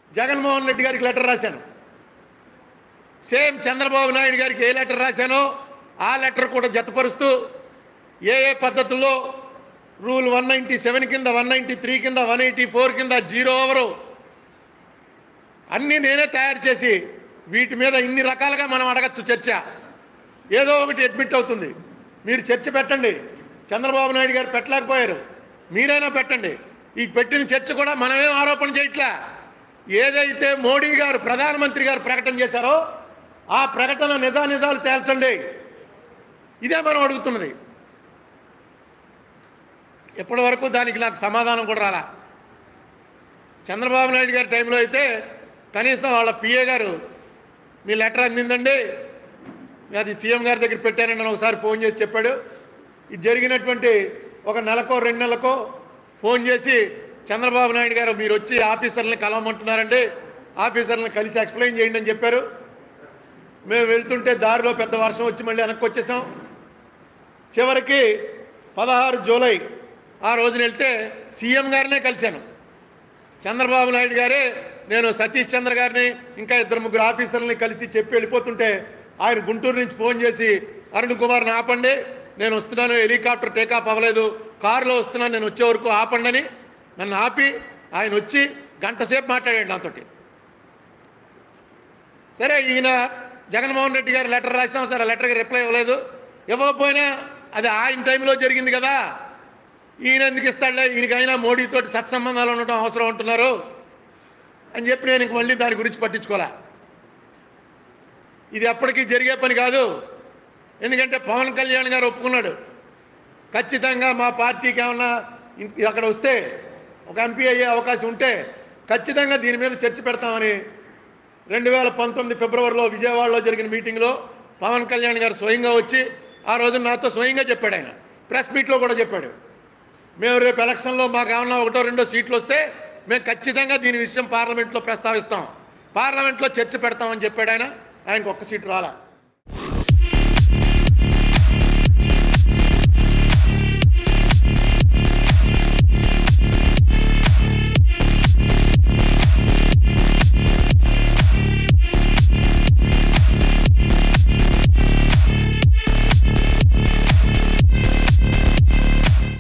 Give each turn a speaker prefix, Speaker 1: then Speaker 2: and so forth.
Speaker 1: జగన్మోహన్ రెడ్డి గారికి లెటర్ రాశాను సేమ్ చంద్రబాబు నాయుడు గారికి ఏ లెటర్ రాశానో ఆ లెటర్ కూడా జతపరుస్తూ ఏ ఏ పద్ధతుల్లో రూల్ వన్ నైంటీ సెవెన్ కింద వన్ నైంటీ త్రీ కింద వన్ ఎయిటీ ఫోర్ కింద జీరో ఓవరు అన్నీ నేనే తయారు చేసి వీటి మీద ఇన్ని రకాలుగా మనం అడగచ్చు చర్చ ఏదో ఒకటి అడ్మిట్ అవుతుంది మీరు చర్చ పెట్టండి చంద్రబాబు నాయుడు గారు పెట్టలేకపోయారు మీరైనా పెట్టండి ఈ పెట్టిన చర్చ కూడా మనమేం ఆరోపణ చేయట్లే ఏదైతే మోడీ గారు ప్రధానమంత్రి గారు ప్రకటన చేశారో ఆ ప్రకటన నిజానిజాలు తేల్చండి ఇదే మనం అడుగుతున్నది ఇప్పటి వరకు దానికి నాకు సమాధానం కూడా రాలా చంద్రబాబు నాయుడు గారి టైంలో అయితే కనీసం వాళ్ళ పిఏ గారు మీ లెటర్ అందిందండి అది సీఎం గారి దగ్గర పెట్టానని నన్ను ఒకసారి ఫోన్ చేసి చెప్పాడు ఇది జరిగినటువంటి ఒక నెలకో రెండు నెలలకో ఫోన్ చేసి చంద్రబాబు నాయుడు గారు మీరు వచ్చి ఆఫీసర్ని కలవమంటున్నారండి ఆఫీసర్ని కలిసి ఎక్స్ప్లెయిన్ చేయండి అని చెప్పారు మేము వెళ్తుంటే దారిలో పెద్ద వర్షం వచ్చి మళ్ళీ వెనక్కి వచ్చేసాం చివరికి పదహారు జూలై ఆ రోజున వెళ్తే సీఎం గారినే కలిశాను చంద్రబాబు నాయుడు గారే నేను సతీష్ చంద్ర గారిని ఇంకా ఇద్దరు ముగ్గురు ఆఫీసర్లని కలిసి చెప్పి వెళ్ళిపోతుంటే ఆయన గుంటూరు నుంచి ఫోన్ చేసి అరుణ్ కుమార్ని ఆపండి నేను వస్తున్నాను హెలికాప్టర్ టేకాఫ్ అవ్వలేదు కారులో వస్తున్నాను నేను వచ్చే వరకు ఆపండి అని నన్ను ఆపి ఆయన వచ్చి గంట సేపు మాట్లాడాడు నాతోటి సరే ఈయన జగన్మోహన్ రెడ్డి గారు లెటర్ రాసాం సరే లెటర్కి రిప్లై ఇవ్వలేదు ఇవ్వకపోయినా అది ఆయన టైంలో జరిగింది కదా ఈయన ఎందుకు ఇస్తాడులే ఈయనకైనా మోడీతో సత్సంబంధాలు ఉండటం అవసరం అంటున్నారు అని చెప్పి నేను ఇంక మళ్ళీ దాని గురించి పట్టించుకోలే ఇది ఎప్పటికీ జరిగే పని కాదు ఎందుకంటే పవన్ కళ్యాణ్ గారు ఒప్పుకున్నాడు ఖచ్చితంగా మా పార్టీకి ఏమన్నా ఇం- అక్కడ వస్తే ఒక ఎంపీ అయ్యే అవకాశం ఉంటే ఖచ్చితంగా దీని మీద చర్చ పెడతామని రెండు వేల పంతొమ్మిది ఫిబ్రవరిలో విజయవాడలో జరిగిన మీటింగ్లో పవన్ కళ్యాణ్ గారు స్వయంగా వచ్చి ఆ రోజు నాతో స్వయంగా చెప్పాడు ఆయన ప్రెస్ మీట్లో కూడా చెప్పాడు మేము రేపు ఎలక్షన్లో మాకు ఏమన్నా ఒకటో రెండో సీట్లు వస్తే మేము ఖచ్చితంగా దీని విషయం పార్లమెంట్లో ప్రస్తావిస్తాం పార్లమెంట్లో చర్చ పెడతామని చెప్పాడు ఆయన ఆయనకు ఒక్క సీటు రాలా